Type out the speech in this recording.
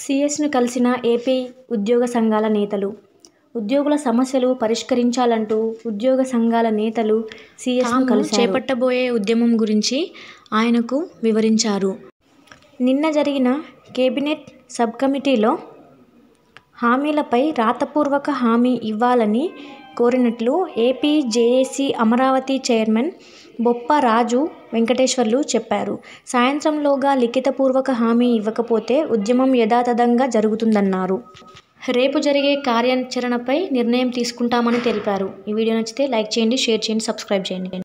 సీఎస్ను కలిసిన ఏపీ ఉద్యోగ సంఘాల నేతలు ఉద్యోగుల సమస్యలు పరిష్కరించాలంటూ ఉద్యోగ సంఘాల నేతలు సీఎస్ను తాము కలిశారు చేపట్టబోయే ఉద్యమం గురించి ఆయనకు వివరించారు నిన్న జరిగిన కేబినెట్ సబ్ కమిటీలో హామీలపై రాతపూర్వక హామీ ఇవ్వాలని కోరినట్లు AP JAC Amaravati chairman Boppa Raju Venkateswarlu చెప్పారు సాయంత్రంలోగా లిఖితపూర్వక హామీ ఇవ్వకపోతే ఉద్యమం యథాతథంగా జరుగుతుందన్నారు రేపు జరిగే కార్యాచరణపై నిర్ణయం తీసుకుంటామని తెలిపారు ఈ వీడియో నచ్చితే లైక్ చేయండి షేర్ చేయండి సబ్స్క్రైబ్ చేయండి